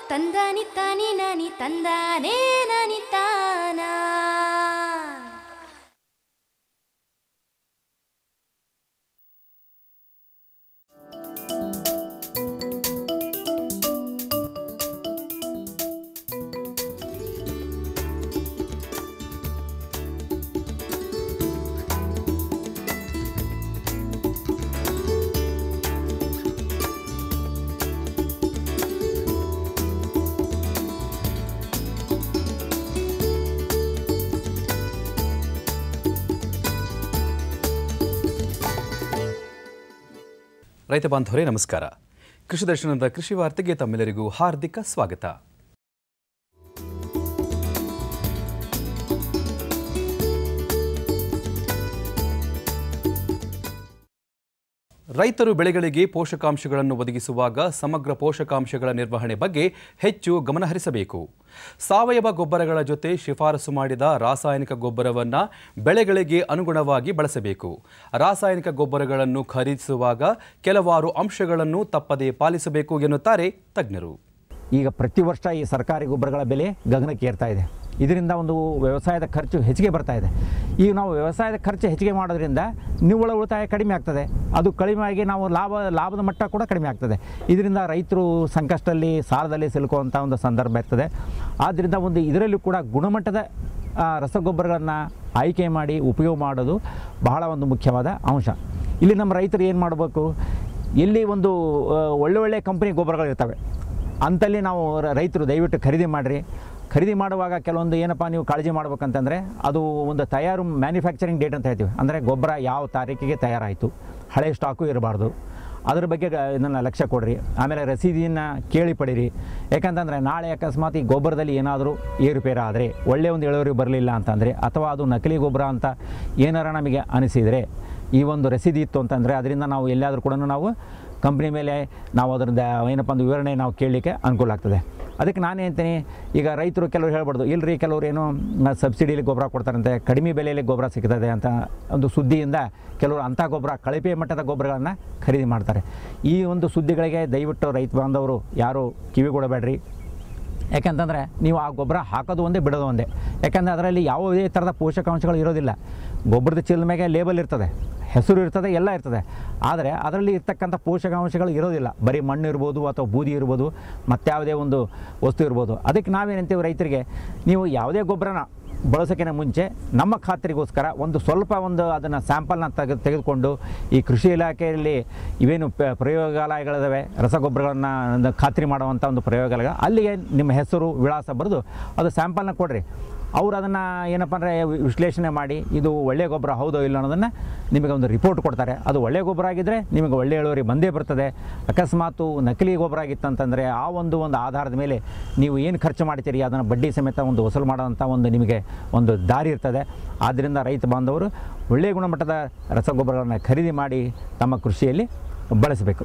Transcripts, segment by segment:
ತಂದಾನಿ ತಾನಿ ನಾನಿ ತಂದಾನೇ ನಾನಿ ತಾನ ರೈತ ಬಾಂಧವರೇ ನಮಸ್ಕಾರ ಕೃಷಿ ದರ್ಶನದ ಕೃಷಿ ವಾರ್ತೆಗೆ ತಮ್ಮೆಲ್ಲರಿಗೂ ಹಾರ್ದಿಕ ಸ್ವಾಗತ ರೈತರು ಬೆಳೆಗಳಿಗೆ ಪೋಷಕಾಂಶಗಳನ್ನು ಒದಗಿಸುವಾಗ ಸಮಗ್ರ ಪೋಷಕಾಂಶಗಳ ನಿರ್ವಹಣೆ ಬಗ್ಗೆ ಹೆಚ್ಚು ಗಮನಹರಿಸಬೇಕು ಸಾವಯವ ಗೊಬ್ಬರಗಳ ಜೊತೆ ಶಿಫಾರಸು ಮಾಡಿದ ರಾಸಾಯನಿಕ ಗೊಬ್ಬರವನ್ನು ಬೆಳೆಗಳಿಗೆ ಅನುಗುಣವಾಗಿ ಬಳಸಬೇಕು ರಾಸಾಯನಿಕ ಗೊಬ್ಬರಗಳನ್ನು ಖರೀದಿಸುವಾಗ ಕೆಲವಾರು ಅಂಶಗಳನ್ನು ತಪ್ಪದೇ ಪಾಲಿಸಬೇಕು ಎನ್ನುತ್ತಾರೆ ತಜ್ಞರು ಈಗ ಪ್ರತಿ ವರ್ಷ ಈ ಸರ್ಕಾರಿ ಗೊಬ್ಬರಗಳ ಬೆಲೆ ಗಗನಕ್ಕೆ ಏರ್ತಾ ಇದೆ ಇದರಿಂದ ಒಂದು ವ್ಯವಸಾಯದ ಖರ್ಚು ಹೆಚ್ಚಿಗೆ ಬರ್ತಾ ಇದೆ ಈಗ ನಾವು ವ್ಯವಸಾಯದ ಖರ್ಚು ಹೆಚ್ಚಿಗೆ ಮಾಡೋದ್ರಿಂದ ನಿವ್ವಳ ಉಳಿತಾಯ ಕಡಿಮೆ ಆಗ್ತದೆ ಅದು ಕಡಿಮೆ ಆಗಿ ನಾವು ಲಾಭ ಲಾಭದ ಮಟ್ಟ ಕೂಡ ಕಡಿಮೆ ಆಗ್ತದೆ ಇದರಿಂದ ರೈತರು ಸಂಕಷ್ಟದಲ್ಲಿ ಸಾಲದಲ್ಲಿ ಸಿಲುಕುವಂಥ ಒಂದು ಸಂದರ್ಭ ಇರ್ತದೆ ಆದ್ದರಿಂದ ಒಂದು ಇದರಲ್ಲೂ ಕೂಡ ಗುಣಮಟ್ಟದ ಆ, ರಸಗೊಬ್ಬರಗಳನ್ನು ಆಯ್ಕೆ ಮಾಡಿ ಉಪಯೋಗ ಮಾಡೋದು ಬಹಳ ಒಂದು ಮುಖ್ಯವಾದ ಅಂಶ ಇಲ್ಲಿ ನಮ್ಮ ರೈತರು ಏನು ಮಾಡಬೇಕು ಎಲ್ಲಿ ಒಂದು ಆ, ಒಳ್ಳೆ ಒಳ್ಳೆ ಕಂಪ್ನಿ ಗೊಬ್ಬರಗಳಿರ್ತವೆ ಅಂತಲ್ಲಿ ನಾವು ರ- ರೈತರು ದಯವಿಟ್ಟು ಖರೀದಿ ಮಾಡಿರಿ ಖರೀದಿ ಮಾಡುವಾಗ ಕೆಲವೊಂದು ಏನಪ್ಪ ನೀವು ಕಾಳಜಿ ಮಾಡ್ಬೇಕಂತಂದರೆ ಅದು ಒಂದು ತಯಾರು ಮ್ಯಾನುಫ್ಯಾಕ್ಚರಿಂಗ್ ಡೇಟ್ ಅಂತ ಹೇಳ್ತೀವಿ ಅಂದರೆ ಗೊಬ್ಬರ ಯಾವ ತಾರೀಕಿಗೆ ತಯಾರಾಯಿತು ಹಳೆ ಸ್ಟಾಕು ಇರಬಾರ್ದು ಅದ್ರ ಬಗ್ಗೆ ಗ- ಇದನ್ನು ಲಕ್ಷ್ಯ ಕೊಡ್ರಿ ಆಮೇಲೆ ರಸೀದಿಯನ್ನು ಕೇಳಿ ಪಡೀರಿ ಯಾಕಂತಂದರೆ ನಾಳೆ ಅಕಸ್ಮಾತ್ ಈ ಗೊಬ್ಬರದಲ್ಲಿ ಏನಾದರೂ ಏರುಪೇರು ಆದರೆ ಒಳ್ಳೆಯ ಒಂದು ಇಳುವರಿ ಬರಲಿಲ್ಲ ಅಂತಂದರೆ ಅಥವಾ ಅದು ನಕಲಿ ಗೊಬ್ಬರ ಅಂತ ಏನಾರ ನಮಗೆ ಅನಿಸಿದರೆ ಈ ಒಂದು ರಸೀದಿ ಇತ್ತು ಅಂತಂದರೆ ಅದರಿಂದ ನಾವು ಎಲ್ಲಿಯಾದರೂ ಕೂಡ ನಾವು ಕಂಪ್ನಿ ಮೇಲೆ ನಾವು ಅದರಿಂದ ಏನಪ್ಪ ಒಂದು ವಿವರಣೆ ನಾವು ಕೇಳಲಿಕ್ಕೆ ಅನುಕೂಲ ಆಗ್ತದೆ ಅದಕ್ಕೆ ನಾನು ಹೇಳ್ತೀನಿ ಈಗ ರೈತರು ಕೆಲವರು ಹೇಳ್ಬಾರ್ದು ಇಲ್ಲರಿ ಕೆಲವರು ಏನು ಮ- ಸಬ್ಸಿಡಿಲಿ ಗೊಬ್ಬರ ಕೊಡ್ತಾರಂತೆ ಕಡಿಮೆ ಬೆಲೆಯಲ್ಲಿ ಗೊಬ್ಬರ ಸಿಗ್ತದೆ ಅಂತ ಒಂದು ಸುದ್ದಿಯಿಂದ ಕೆಲವರು ಅಂಥ ಗೊಬ್ಬರ ಕಳಪೆ ಮಟ್ಟದ ಗೊಬ್ಬರಗಳನ್ನು ಖರೀದಿ ಮಾಡ್ತಾರೆ ಈ ಒಂದು ಸುದ್ದಿಗಳಿಗೆ ದಯವಿಟ್ಟು ರೈತ ಬಾಂಧವರು ಯಾರು ಕಿವಿಗೊಡಬೇಡ್ರಿ ಯಾಕಂತಂದರೆ ನೀವು ಆ ಗೊಬ್ಬರ ಹಾಕೋದು ಒಂದೇ ಬಿಡೋದು ಒಂದೇ ಯಾಕಂದರೆ ಅದರಲ್ಲಿ ಯಾವುದೇ ಥರದ ಪೋಷಕಾಂಶಗಳು ಇರೋದಿಲ್ಲ ಗೊಬ್ಬರದ ಚೀಲದ ಮೇಲೆ ಲೇಬಲ್ ಇರ್ತದೆ ಹೆಸರು ಇರ್ತದೆ ಎಲ್ಲ ಇರ್ತದೆ ಆದರೆ ಅದರಲ್ಲಿ ಇರ್ತಕ್ಕಂಥ ಪೋಷಕಾಂಶಗಳು ಇರೋದಿಲ್ಲ ಬರೀ ಮಣ್ಣು ಇರ್ಬೋದು ಅಥವಾ ಬೂದಿ ಇರ್ಬೋದು ಮತ್ತಾವುದೇ ಒಂದು ವಸ್ತು ಇರ್ಬೋದು ಅದಕ್ಕೆ ನಾವೇನಂತೀವಿ ರೈತರಿಗೆ ನೀವು ಯಾವುದೇ ಗೊಬ್ಬರನ ಬಳಸೋಕ್ಕಿಂತ ಮುಂಚೆ ನಮ್ಮ ಖಾತ್ರಿಗೋಸ್ಕರ ಒಂದು ಸ್ವಲ್ಪ ಒಂದು ಅದನ್ನು ಸ್ಯಾಂಪಲ್ನ ತೆಗೆ ತೆಗೆದುಕೊಂಡು ಈ ಕೃಷಿ ಇಲಾಖೆಯಲ್ಲಿ ಇವೇನು ಪ- ಪ್ರಯೋಗಾಲಯಗಳಿದಾವೆ ರಸಗೊಬ್ಬರಗಳನ್ನು ಖಾತ್ರಿ ಮಾಡುವಂಥ ಒಂದು ಪ್ರಯೋಗಾಲಯ ಅಲ್ಲಿಗೆ ನಿಮ್ಮ ಹೆಸರು ವಿಳಾಸ ಬರೆದು ಅದು ಸ್ಯಾಂಪಲ್ನ ಕೊಡಿರಿ ಅವ್ರು ಅದನ್ನು ಏನಪ್ಪ ಅಂದರೆ ವಿಶ್ಲೇಷಣೆ ಮಾಡಿ ಇದು ಒಳ್ಳೆಯ ಗೊಬ್ಬರ ಹೌದೋ ಇಲ್ಲ ಅನ್ನೋದನ್ನು ನಿಮಗೆ ಒಂದು ರಿಪೋರ್ಟ್ ಕೊಡ್ತಾರೆ ಅದು ಒಳ್ಳೆಯ ಗೊಬ್ಬರ ಆಗಿದ್ದರೆ ನಿಮಗೆ ಒಳ್ಳೆಯ ಇಳುವರಿ ಬಂದೇ ಬರ್ತದೆ ಅಕಸ್ಮಾತು ನಕಲಿ ಗೊಬ್ಬರ ಆಗಿತ್ತಂತಂದರೆ ಆ ಒಂದು ಒಂದು ಆಧಾರದ ಮೇಲೆ ನೀವು ಏನು ಖರ್ಚು ಮಾಡ್ತೀರಿ ಅದನ್ನು ಬಡ್ಡಿ ಸಮೇತ ಒಂದು ವಸೂಲು ಮಾಡೋಂಥ ಒಂದು ನಿಮಗೆ ಒಂದು ದಾರಿ ಇರ್ತದೆ ಆದ್ದರಿಂದ ರೈತ ಬಾಂಧವರು ಒಳ್ಳೆಯ ಗುಣಮಟ್ಟದ ರಸಗೊಬ್ಬರಗಳನ್ನು ಖರೀದಿ ಮಾಡಿ ತಮ್ಮ ಕೃಷಿಯಲ್ಲಿ ಬಳಸಬೇಕು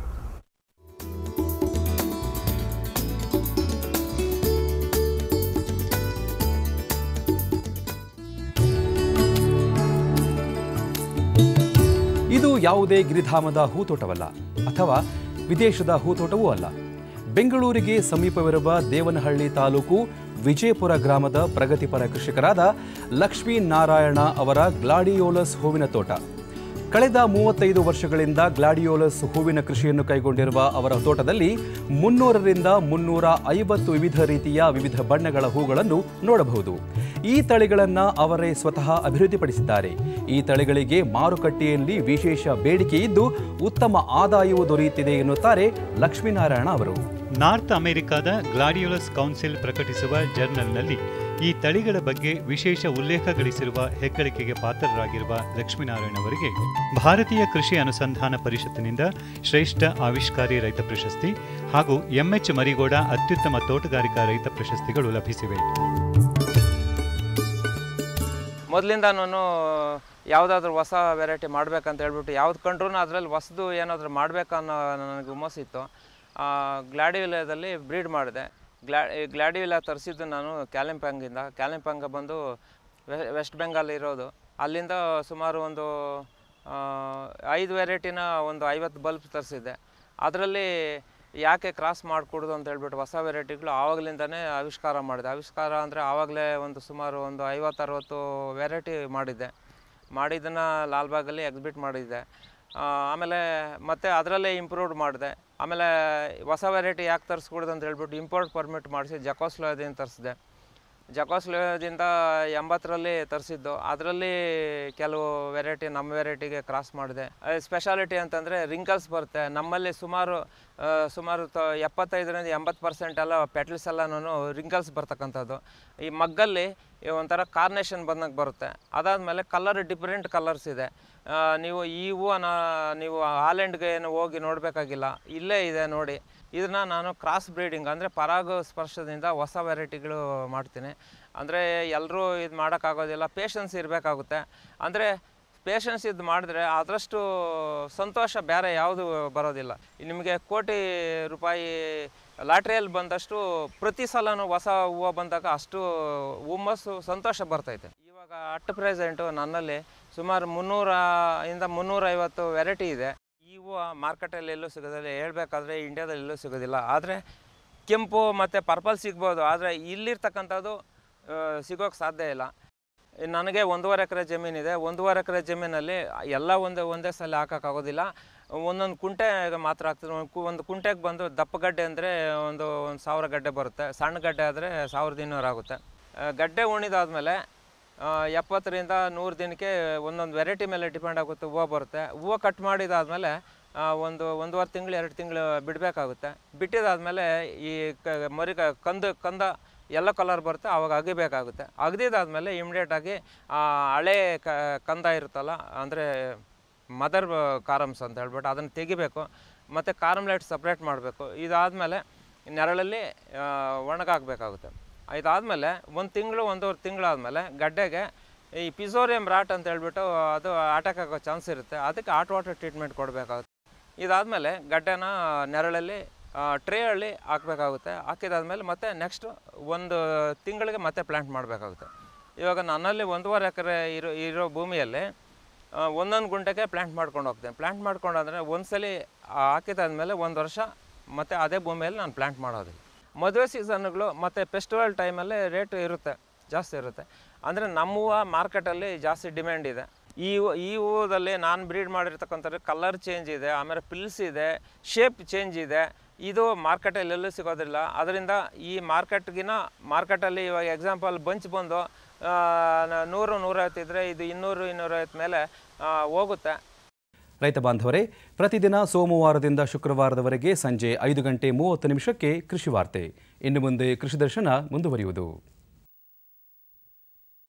ಇದು ಯಾವುದೇ ಗಿರಿಧಾಮದ ಹೂತೋಟವಲ್ಲ ಅಥವಾ ವಿದೇಶದ ಹೂತೋಟವೂ ಅಲ್ಲ ಬೆಂಗಳೂರಿಗೆ ಸಮೀಪವಿರುವ ದೇವನಹಳ್ಳಿ ತಾಲೂಕು ವಿಜಯಪುರ ಗ್ರಾಮದ ಪ್ರಗತಿಪರ ಕೃಷಿಕರಾದ ಲಕ್ಷ್ಮೀ ನಾರಾಯಣ ಅವರ ಗ್ಲಾಡಿಯೋಲಸ್ ಹೂವಿನ ತೋಟ ಕಳೆದ ಮೂವತ್ತೈದು ವರ್ಷಗಳಿಂದ ಗ್ಲಾಡಿಯೋಲಸ್ ಹೂವಿನ ಕೃಷಿಯನ್ನು ಕೈಗೊಂಡಿರುವ ಅವರ ತೋಟದಲ್ಲಿ ಮುನ್ನೂರರಿಂದ ಮುನ್ನೂರ ಐವತ್ತು ವಿವಿಧ ರೀತಿಯ ವಿವಿಧ ಬಣ್ಣಗಳ ಹೂಗಳನ್ನು ನೋಡಬಹುದು ಈ ತಳಿಗಳನ್ನ ಅವರೇ ಸ್ವತಃ ಅಭಿವೃದ್ಧಿಪಡಿಸಿದ್ದಾರೆ ಈ ತಳಿಗಳಿಗೆ ಮಾರುಕಟ್ಟೆಯಲ್ಲಿ ವಿಶೇಷ ಬೇಡಿಕೆ ಇದ್ದು ಉತ್ತಮ ಆದಾಯವೂ ದೊರೆಯುತ್ತಿದೆ ಎನ್ನುತ್ತಾರೆ ಲಕ್ಷ್ಮೀನಾರಾಯಣ ಅವರು ನಾರ್ತ್ ಅಮೆರಿಕಾದ ಗ್ಲಾಡಿಯೋಲಸ್ ಕೌನ್ಸಿಲ್ ಪ್ರಕಟಿಸುವ ಜರ್ನಲ್ನಲ್ಲಿ ಈ ತಳಿಗಳ ಬಗ್ಗೆ ವಿಶೇಷ ಉಲ್ಲೇಖ ಗಳಿಸಿರುವ ಹೆಗ್ಗಳಿಕೆಗೆ ಪಾತ್ರರಾಗಿರುವ ಲಕ್ಷ್ಮೀನಾರಾಯಣ ಅವರಿಗೆ ಭಾರತೀಯ ಕೃಷಿ ಅನುಸಂಧಾನ ಪರಿಷತ್ತಿನಿಂದ ಶ್ರೇಷ್ಠ ಆವಿಷ್ಕಾರಿ ರೈತ ಪ್ರಶಸ್ತಿ ಹಾಗೂ ಎಂಎಚ್ ಮರಿಗೌಡ ಅತ್ಯುತ್ತಮ ತೋಟಗಾರಿಕಾ ರೈತ ಪ್ರಶಸ್ತಿಗಳು ಲಭಿಸಿವೆ ಮೊದಲಿಂದ ನಾನು ಯಾವುದಾದ್ರೂ ಹೊಸ ವೆರೈಟಿ ಮಾಡ್ಬೇಕಂತ ಹೇಳ್ಬಿಟ್ಟು ಯಾವ್ದು ಕಂಡ್ರೂ ಅದರಲ್ಲಿ ಹೊಸದು ಏನಾದರೂ ಮಾಡಬೇಕನ್ನೋ ನನಗೆ ಹುಮ್ಮಸ್ಸಿತ್ತು ಗ್ಲಾಡಿವಿಲದಲ್ಲಿ ಬ್ರೀಡ್ ಮಾಡಿದೆ ಗ್ಲಾ ಗ್ಲಾಡಿವಿಲ ತರಿಸಿದ್ದು ನಾನು ಕ್ಯಾಲಿಂಪಾಂಗಿಂದ ಕ್ಯಾಲಿಂಪಾಂಗ ಬಂದು ವೆ- ವೆಸ್ಟ್ ಬೆಂಗಾಲ್ ಇರೋದು ಅಲ್ಲಿಂದ ಸುಮಾರು ಒಂದು ಆ, ಐದು ವೆರೈಟಿನ ಒಂದು ಐವತ್ತು ಬಲ್ಬ್ ತರಿಸಿದ್ದೆ ಅದರಲ್ಲಿ ಯಾಕೆ ಕ್ರಾಸ್ ಮಾಡಿಕೊಡೋದು ಅಂತ ಹೇಳ್ಬಿಟ್ಟು ಹೊಸ ವೆರೈಟಿಗಳು ಆವಾಗಲಿಂದನೇ ಆವಿಷ್ಕಾರ ಮಾಡಿದೆ ಆವಿಷ್ಕಾರ ಅಂದರೆ ಆವಾಗಲೇ ಒಂದು ಸುಮಾರು ಒಂದು ಐವತ್ತು ಅರವತ್ತು ವೆರೈಟಿ ಮಾಡಿದ್ದೆ ಮಾಡಿದ್ದನ್ನು ಲಾಲ್ಬಾಗಲ್ಲಿ ಎಕ್ಸಿಬಿಟ್ ಮಾಡಿದ್ದೆ ಆ, ಆಮೇಲೆ ಮತ್ತೆ ಅದರಲ್ಲೇ ಇಂಪ್ರೂವ್ಡ್ ಮಾಡಿದೆ ಆಮೇಲೆ ಹೊಸ ವೆರೈಟಿ ಯಾಕೆ ತರಿಸ್ಕೊಡೋದು ಅಂತ ಹೇಳ್ಬಿಟ್ಟು ಇಂಪೋರ್ಟ್ ಪರ್ಮಿಟ್ ಮಾಡಿಸಿ ಜಕೋಸ್ಲೋದಿಂದ ತರಿಸಿದೆ ಜಕೋಸ್ಲೋದಿಂದ ಎಂಬತ್ತರಲ್ಲಿ ತರಿಸಿದ್ದು ಅದರಲ್ಲಿ ಕೆಲವು ವೆರೈಟಿ ನಮ್ಮ ವೆರೈಟಿಗೆ ಕ್ರಾಸ್ ಮಾಡಿದೆ ಸ್ಪೆಷಾಲಿಟಿ ಅಂತಂದರೆ ರಿಂಕಲ್ಸ್ ಬರುತ್ತೆ ನಮ್ಮಲ್ಲಿ ಸುಮಾರು ಆ, ಸುಮಾರು ತ ಎಪ್ಪತ್ತೈದರಿಂದ ಎಂಬತ್ತು ಪರ್ಸೆಂಟ್ ಎಲ್ಲ ಪೆಟಲ್ಸ್ ಎಲ್ಲನೂ ರಿಂಕಲ್ಸ್ ಬರ್ತಕ್ಕಂಥದ್ದು ಈ ಮಗ್ಗಲ್ಲಿ ಈ ಒಂಥರ ಕಾರ್ನೇಷನ್ ಬಂದಂಗೆ ಬರುತ್ತೆ ಅದಾದಮೇಲೆ ಕಲರ್ ಡಿಫ್ರೆಂಟ್ ಕಲರ್ಸ್ ಇದೆ ಆ, ನೀವು ಈ ಹೂವನ್ನ ನೀವು ಹಾಲೆಂಡ್ಗೆ ಏನು ಹೋಗಿ ನೋಡಬೇಕಾಗಿಲ್ಲ ಇಲ್ಲೇ ಇದೆ ನೋಡಿ ಇದನ್ನ ನಾನು ಕ್ರಾಸ್ ಬ್ರೀಡಿಂಗ್ ಅಂದರೆ ಪರಾಗ ಸ್ಪರ್ಶದಿಂದ ಹೊಸ ವೆರೈಟಿಗಳು ಮಾಡ್ತೀನಿ ಅಂದರೆ ಎಲ್ಲರೂ ಇದು ಮಾಡೋಕ್ಕಾಗೋದಿಲ್ಲ ಪೇಷನ್ಸ್ ಇರಬೇಕಾಗುತ್ತೆ ಅಂದರೆ ಪೇಷನ್ಸ್ ಇದು ಮಾಡಿದ್ರೆ ಅದರಷ್ಟು ಸಂತೋಷ ಬೇರೆ ಯಾವುದು ಬರೋದಿಲ್ಲ ನಿಮಗೆ ಕೋಟಿ ರೂಪಾಯಿ ಲಾಟ್ರಿಯಲ್ಲಿ ಬಂದಷ್ಟು ಪ್ರತಿ ಸಲನೂ ಹೊಸ ಹೂವು ಬಂದಾಗ ಅಷ್ಟು ಹುಮ್ಮಸ್ಸು ಸಂತೋಷ ಬರ್ತೈತೆ ಇವಾಗ ಅಟ್ ಪ್ರೆಸೆಂಟು ನನ್ನಲ್ಲಿ ಸುಮಾರು ಮುನ್ನೂರ ಇಂದ ಮುನ್ನೂರೈವತ್ತು ವೆರೈಟಿ ಇದೆ ಈ ಹೂವು ಮಾರ್ಕೆಟಲ್ಲಿ ಎಲ್ಲೂ ಸಿಗೋದಿಲ್ಲ ಹೇಳ್ಬೇಕಾದ್ರೆ ಇಂಡಿಯಾದಲ್ಲಿ ಎಲ್ಲೂ ಸಿಗೋದಿಲ್ಲ ಆದರೆ ಕೆಂಪು ಮತ್ತು ಪರ್ಪಲ್ ಸಿಗ್ಬೋದು ಆದರೆ ಇಲ್ಲಿರ್ತಕ್ಕಂಥದ್ದು ಸಿಗೋಕ್ಕೆ ಸಾಧ್ಯ ಇಲ್ಲ ನನಗೆ ಒಂದೂವರೆ ಎಕರೆ ಜಮೀನಿದೆ ಒಂದೂವರೆ ಎಕರೆ ಜಮೀನಲ್ಲಿ ಎಲ್ಲ ಒಂದೇ ಒಂದೇ ಸಲ ಹಾಕೋಕ್ಕಾಗೋದಿಲ್ಲ ಒಂದೊಂದು ಕುಂಟೆ ಮಾತ್ರ ಹಾಕ್ತೀನಿ ಒಂದು ಕು- ಒಂದು ಕುಂಟೆಗೆ ಬಂದು ದಪ್ಪ ಗಡ್ಡೆ ಅಂದರೆ ಒಂದು ಒಂದು ಸಾವಿರ ಗಡ್ಡೆ ಬರುತ್ತೆ ಸಣ್ಣ ಗಡ್ಡೆ ಆದರೆ ಸಾವಿರದ ಇನ್ನೂರು ಆಗುತ್ತೆ ಆ, ಗಡ್ಡೆ ಉಣಿದಾದ್ಮೇಲೆ ಆ, ಎಪ್ಪತ್ತರಿಂದ ನೂರು ದಿನಕ್ಕೆ ಒಂದೊಂದು ವೆರೈಟಿ ಮೇಲೆ ಡಿಪೆಂಡ್ ಆಗುತ್ತೆ ಹೂವು ಬರುತ್ತೆ ಹೂವು ಕಟ್ ಮಾಡಿದಾದ್ಮೇಲೆ ಆ, ಒಂದು ಒಂದೂವರೆ ತಿಂಗಳು ಎರಡು ತಿಂಗಳು ಬಿಡಬೇಕಾಗುತ್ತೆ ಬಿಟ್ಟಿದಾದ್ಮೇಲೆ ಈ ಕ ಮರಿ ಕ- ಕಂದು ಕಂದ ಎಲ್ಲ ಕಲರ್ ಬರುತ್ತೆ ಅವಾಗ ಅಗಿಬೇಕಾಗುತ್ತೆ ಅಗ್ದಿದ್ದಾದ್ಮೇಲೆ ಇಮಿಡಿಯೇಟಾಗಿ ಹಳೆ ಕ ಕಂದ ಇರುತ್ತಲ್ಲ ಅಂದರೆ ಮದರ್ ಕಾರಮ್ಸ್ ಅಂತ ಹೇಳ್ಬಿಟ್ಟು ಅದನ್ನು ತೆಗಿಬೇಕು ಮತ್ತು ಕಾರಮ್ಲೈಟ್ ಸಪ್ರೇಟ್ ಮಾಡಬೇಕು ಇದಾದಮೇಲೆ ನೆರಳಲ್ಲಿ ಆ, ಒಣಗಾಕಬೇಕಾಗುತ್ತೆ ಇದಾದಮೇಲೆ ಒಂದು ತಿಂಗಳು ಒಂದೂವರೆ ತಿಂಗಳಾದಮೇಲೆ ಗಡ್ಡೆಗೆ ಈ ಪಿಸೋರಿಯಂ ರಾಟ್ ಅಂತ ಹೇಳ್ಬಿಟ್ಟು ಅದು ಅಟ್ಯಾಕ್ ಆಗೋ ಚಾನ್ಸ್ ಇರುತ್ತೆ ಅದಕ್ಕೆ ಹಾಟ್ ವಾಟರ್ ಟ್ರೀಟ್ಮೆಂಟ್ ಕೊಡಬೇಕಾಗುತ್ತೆ ಇದಾದಮೇಲೆ ಗಡ್ಡೆನ ನೆರಳಲ್ಲಿ ಟ್ರೇಯಲ್ಲಿ ಹಾಕಬೇಕಾಗುತ್ತೆ ಹಾಕಿದಾದ್ಮೇಲೆ ಮತ್ತೆ ನೆಕ್ಸ್ಟ್ ಒಂದು ತಿಂಗಳಿಗೆ ಮತ್ತೆ ಪ್ಲ್ಯಾಂಟ್ ಮಾಡಬೇಕಾಗುತ್ತೆ ಇವಾಗ ನನ್ನಲ್ಲಿ ಒಂದೂವರೆ ಎಕರೆ ಇರೋ ಇರೋ ಭೂಮಿಯಲ್ಲಿ ಆ, ಒಂದೊಂದು ಗುಂಟೆಗೆ ಪ್ಲ್ಯಾಂಟ್ ಮಾಡ್ಕೊಂಡು ಹೋಗ್ತೇನೆ ಪ್ಲ್ಯಾಂಟ್ ಮಾಡ್ಕೊಂಡಂದರೆ ಒಂದ್ಸಲಿ ಹಾಕಿದಾದ್ಮೇಲೆ ಒಂದು ವರ್ಷ ಮತ್ತು ಅದೇ ಭೂಮಿಯಲ್ಲಿ ನಾನು ಪ್ಲ್ಯಾಂಟ್ ಮಾಡೋದಿಲ್ಲ ಮದುವೆ ಸೀಸನ್ಗಳು ಮತ್ತು ಫೆಸ್ಟಿವಲ್ ಟೈಮಲ್ಲಿ ರೇಟ್ ಇರುತ್ತೆ ಜಾಸ್ತಿ ಇರುತ್ತೆ ಅಂದರೆ ನಮ್ಮ ಹೂವು ಮಾರ್ಕೆಟಲ್ಲಿ ಜಾಸ್ತಿ ಡಿಮ್ಯಾಂಡ್ ಇದೆ ಈ ಹೂ- ಈ ಹೂವದಲ್ಲಿ ನಾನು ಬ್ರೀಡ್ ಮಾಡಿರ್ತಕ್ಕಂಥದ್ದು ಕಲರ್ ಚೇಂಜ್ ಇದೆ ಆಮೇಲೆ ಪಿಲ್ಸ್ ಇದೆ ಶೇಪ್ ಚೇಂಜ್ ಇದೆ ಇದು ಮಾರ್ಕೆಟಲ್ಲಿ ಎಲ್ಲೂ ಸಿಗೋದಿಲ್ಲ ಅದರಿಂದ ಈ ಮಾರ್ಕೆಟ್ಗಿನ ಮಾರ್ಕೆಟಲ್ಲಿ ಇವಾಗ ಎಕ್ಸಾಂಪಲ್ ಬಂಚ್ ಬಂದು ಆ, ನ- ನೂರು ನೂರೈವತ್ತು ಇದ್ದರೆ ಇದು ಇನ್ನೂರು ಇನ್ನೂರೈವತ್ತು ಮೇಲೆ ಆ, ಹೋಗುತ್ತೆ ರೈತ ಬಾಂಧವರೇ ಪ್ರತಿದಿನ ಸೋಮವಾರದಿಂದ ಶುಕ್ರವಾರದವರೆಗೆ ಸಂಜೆ ಐದು ಗಂಟೆ ಮೂವತ್ತು ನಿಮಿಷಕ್ಕೆ ಕೃಷಿ ವಾರ್ತೆ ಇನ್ನು ಮುಂದೆ ಕೃಷಿ ದರ್ಶನ ಮುಂದುವರಿಯುವುದು